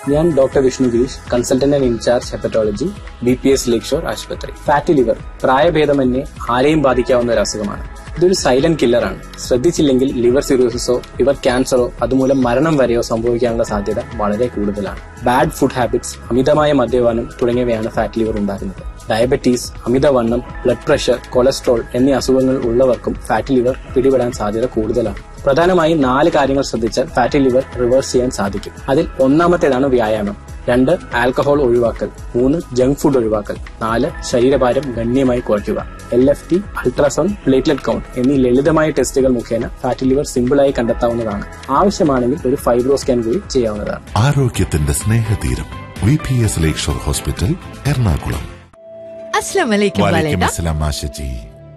ഞാൻ doctor Vishnu Girish consultant and incharge hepatology B P S lake shore ആശുപത്രി fatty liver പ്രായഭേദമന്യേ ആരെയും ബാധിക്കാവുന്ന ഒരു അസുഖമാണ് ഇതൊരു സൈലന്റ് കില്ലറാണ് ശ്രദ്ധിച്ചില്ലെങ്കിൽ ലിവർ സിറോസിസോ ലിവർ ക്യാൻസറോ അതുമൂലം മരണം വരെയോ സംഭവിക്കാനുള്ള സാധ്യത വളരെ കൂടുതലാണ് ബാഡ് ഫുഡ് ഹാബിറ്റ്സ് അമിതമായ മദ്യപാനം തുടങ്ങിയവയാണ് ഫാറ്റ് ലിവർ ഉണ്ടാക്കുന്നത് ഡയബറ്റീസ് അമിതവണ്ണം ബ്ലഡ് പ്രഷർ കൊളസ്ട്രോൾ എന്നീ അസുഖങ്ങൾ ഉള്ളവർക്കും ഫാറ്റ് ലിവർ പിടിപെടാൻ സാധ്യത കൂടുതലാണ് പ്രധാനമായും നാല് കാര്യങ്ങൾ ശ്രദ്ധിച്ചാൽ ഫാറ്റി ലിവർ റിവേഴ്സ് ചെയ്യാൻ സാധിക്കും അതിൽ ഒന്നാമത്തേതാണ് വ്യായാമം രണ്ട് ആൽക്കഹോൾ ഒഴിവാക്കൽ മൂന്ന് ജങ്ക് ഫുഡ് ഒഴിവാക്കൽ നാല് ശരീരഭാരം ഗണ്യമായി കുറയ്ക്കുക L F T ultrasound platelet count എന്നീ ലളിതമായ ടെസ്റ്റുകൾ മുഖേന ഫാറ്റി ലിവർ സിമ്പിളായി കണ്ടെത്താവുന്നതാണ് ആവശ്യമാണെങ്കിൽ ഒരു ഫൈബ്രോ സ്കാൻ കൂടി ചെയ്യാവുന്നതാണ് ആരോഗ്യത്തിന്റെ സ്നേഹതീരം V P S lake shore hospital Ernakulam അസ്ലാം വലൈക്കും വാലേക്കും ബാലേട്ട അസ്സലാം ആശജി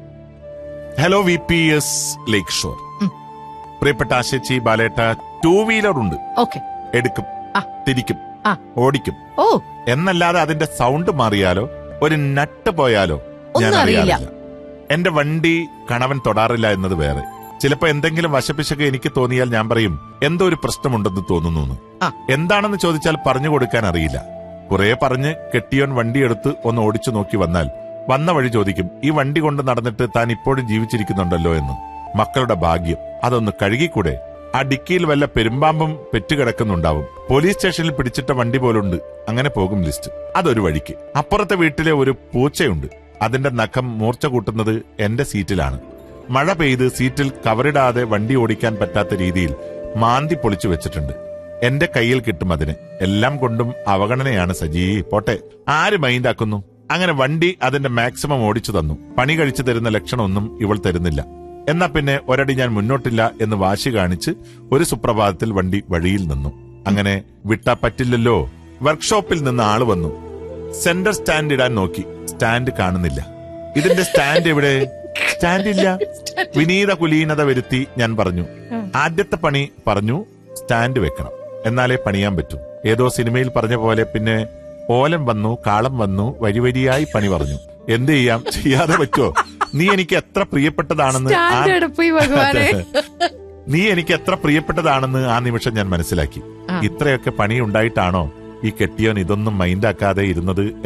hello V P S lake shore പ്രിയപ്പെട്ട ആശച്ചി ബാലേട്ട ടൂ വീലർ ഉണ്ട് ഓക്കെ എടുക്കും ആ. തിരിക്കും ആ. ഓടിക്കും ഓ എന്നല്ലാതെ അതിന്റെ സൗണ്ട് മാറിയാലോ ഒരു നട്ട് പോയാലോ ഞാൻ ഒന്നും അറിയില്ല. അറിയാറില്ല എന്റെ വണ്ടി കണവൻ തൊടാറില്ല എന്നത് വേറെ ചിലപ്പോ എന്തെങ്കിലും വശപ്പിശൊക്കെ എനിക്ക് തോന്നിയാൽ ഞാൻ പറയും എന്തോ ഒരു പ്രശ്നമുണ്ടെന്ന് തോന്നുന്നു ആ. എന്താണെന്ന് ചോദിച്ചാൽ പറഞ്ഞു കൊടുക്കാൻ അറിയില്ല കുറെ പറഞ്ഞ് കെട്ടിയോൻ വണ്ടിയെടുത്ത് ഒന്ന് ഓടിച്ചു നോക്കി വന്നാൽ വന്ന വഴി ചോദിക്കും ഈ വണ്ടി കൊണ്ട് നടന്നിട്ട് താൻ ഇപ്പോഴും ജീവിച്ചിരിക്കുന്നുണ്ടല്ലോ എന്ന് മക്കളുടെ ഭാഗ്യം അതൊന്ന് കഴുകിക്കൂടെ ആ ഡിക്കിയിൽ വല്ല പെരുമ്പാമ്പും പെറ്റുകിടക്കുന്നുണ്ടാവും പോലീസ് സ്റ്റേഷനിൽ പിടിച്ചിട്ട വണ്ടി പോലുണ്ട് അങ്ങനെ പോകും ലിസ്റ്റ് അതൊരു വഴിക്ക് അപ്പുറത്തെ വീട്ടിലെ ഒരു പൂച്ചയുണ്ട് അതിന്റെ നഖം മൂർച്ച കൂട്ടുന്നത് എന്റെ സീറ്റിലാണ് മഴ പെയ്ത് സീറ്റിൽ കവറിടാതെ വണ്ടി ഓടിക്കാൻ പറ്റാത്ത രീതിയിൽ മാന്തി പൊളിച്ചു വെച്ചിട്ടുണ്ട് എന്റെ കയ്യിൽ കിട്ടും അതിന് എല്ലാം കൊണ്ടും അവഗണനയാണ് സജീ പോട്ടെ ആര് മൈൻഡാക്കുന്നു അങ്ങനെ വണ്ടി അതിന്റെ മാക്സിമം ഓടിച്ചു തന്നു പണി കഴിച്ചു തരുന്ന ലക്ഷണമൊന്നും ഇവൾ തരുന്നില്ല എന്നാ പിന്നെ ഒരടി ഞാൻ മുന്നോട്ടില്ല എന്ന് വാശി കാണിച്ച് ഒരു സുപ്രഭാതത്തിൽ വണ്ടി വഴിയിൽ നിന്നു അങ്ങനെ വിട്ടാ പറ്റില്ലല്ലോ വർക്ക്ഷോപ്പിൽ നിന്ന് ആള് വന്നു സെന്റർ സ്റ്റാൻഡ് ഇടാൻ നോക്കി സ്റ്റാൻഡ് കാണുന്നില്ല ഇതിന്റെ സ്റ്റാൻഡ് എവിടെ സ്റ്റാൻഡ് ഇല്ല വിനീത കുലീനത വരുത്തി ഞാൻ പറഞ്ഞു ആദ്യത്തെ പണി പറഞ്ഞു സ്റ്റാൻഡ് വെക്കണം എന്നാലേ പണിയാൻ പറ്റൂ ഏതോ സിനിമയിൽ പറഞ്ഞ പോലെ പിന്നെ ഓലം വന്നു കാളം വന്നു വരിവരിയായി പണി പറഞ്ഞു എന്ത് ചെയ്യാം ചെയ്യാതെ പറ്റുമോ നീ എനിക്ക് എത്ര പ്രിയപ്പെട്ടതാണെന്ന് ആ- സ്റ്റാൻഡ് എടുപ്പ് ഈ ഭഗവാനെ നീ എനിക്ക് എത്ര പ്രിയപ്പെട്ടതാണെന്ന് ആ നിമിഷം ഞാൻ മനസ്സിലാക്കി ആ. ഇത്രയൊക്കെ പണി ഉണ്ടായിട്ടാണോ ഈ കെട്ടിയോൻ ഇതൊന്നും മൈൻഡാക്കാതെ ഇരുന്നത്